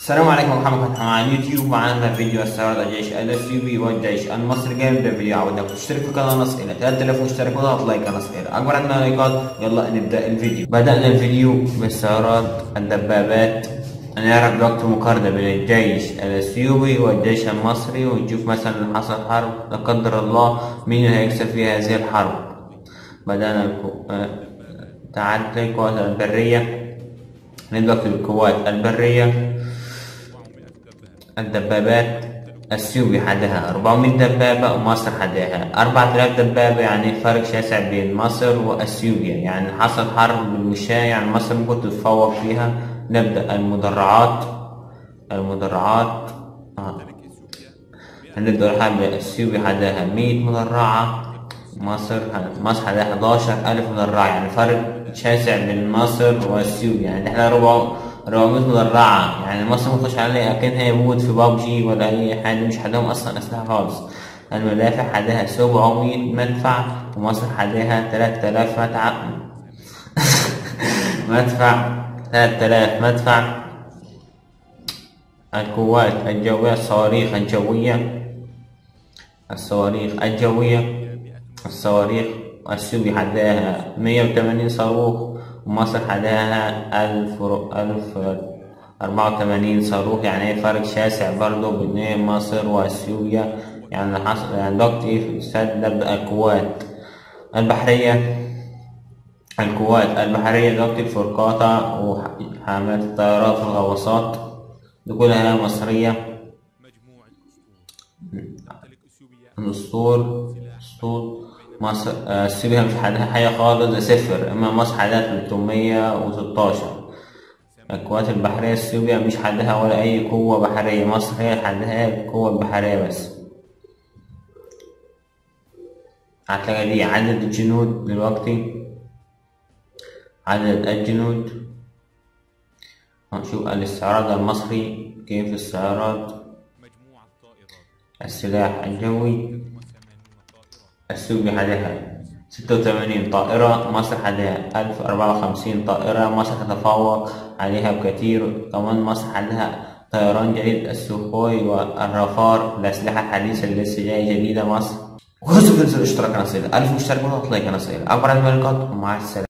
السلام عليكم ورحمة الله وبركاته على اليوتيوب معانا فيديو استعراض الجيش الاثيوبي والجيش المصري جاي نبدا فيديو عودة تشترك في قناة نص إلى 3000 مشترك وضغط لايك على نص إلى أكبر عندنا لايكات يلا نبدا الفيديو بدأنا الفيديو باستعراض الدبابات نعرف دلوقتي مقارنة بين الجيش الأثيوبي والجيش المصري ونشوف مثلا اللي حصل حرب لا قدر الله مين اللي هيكسب في هذه الحرب بدأنا الكو- آه، تعدي القوات البرية نبدأ في القوات البرية الدبابات اثيوبيا حدها 400 دبابة ومصر حدها 4000 دبابة يعني فرق شاسع بين مصر واثيوبيا يعني حصل حرب بالمشاة يعني مصر ممكن تتفوق فيها نبدأ المدرعات المدرعات آه. هنبدأ الحرب اثيوبيا حدها 100 مدرعة مصر مصر حدها 11000 مدرعة يعني فرق شاسع بين مصر واثيوبيا يعني احنا ربع 400 مدرعة يعني مصر متخش عليها أكنها يموت في بابجي ولا أي حاجة مش حدهم أصلا أسلحة خالص المدافع حدها 700 مدفع ومصر حدها 3000 مدفع مدفع 3000 مدفع القوات الجوية الصواريخ الجوية الصواريخ الجوية الصواريخ السوري حداها 180 صاروخ ومصر حداها 1000 ألف أربعة وثمانين صاروخ يعني هي فرق شاسع برضه بين مصر وأثيوبيا يعني حصل يعني دلوقتي في استاد نبدأ القوات البحرية القوات البحرية دلوقتي الفرقاطة وحاملات الطيارات والغواصات دي كلها مصرية مجموعة أسطول تمتلك أثيوبيا الأسطول أسطول مصر آه، سيبها مش حدها حاجة خالص ده صفر إما مصر حدها 316 القوات البحرية السورية مش حدها ولا أي قوة بحرية مصر هي حدها القوة البحرية بس هتلاقي دي عدد الجنود دلوقتي عدد الجنود هنشوف الاستعراض المصري كيف استعراض مجموعة طائرات السلاح الجوي 80 طائرة السوري حدها ستة وثمانين طائرة مصر حدها ألف أربعة وخمسين طائرة مصر تتفوق عليها بكثير كمان مصر حدها طيران جديد السوخوي والرافار الأسلحة الحديثة اللي لسه جاية جديدة مصر وخذوا تنسوا الاشتراك قناة ألف مشترك وضغط لايك قناة أكبر الملكات ومع السلامة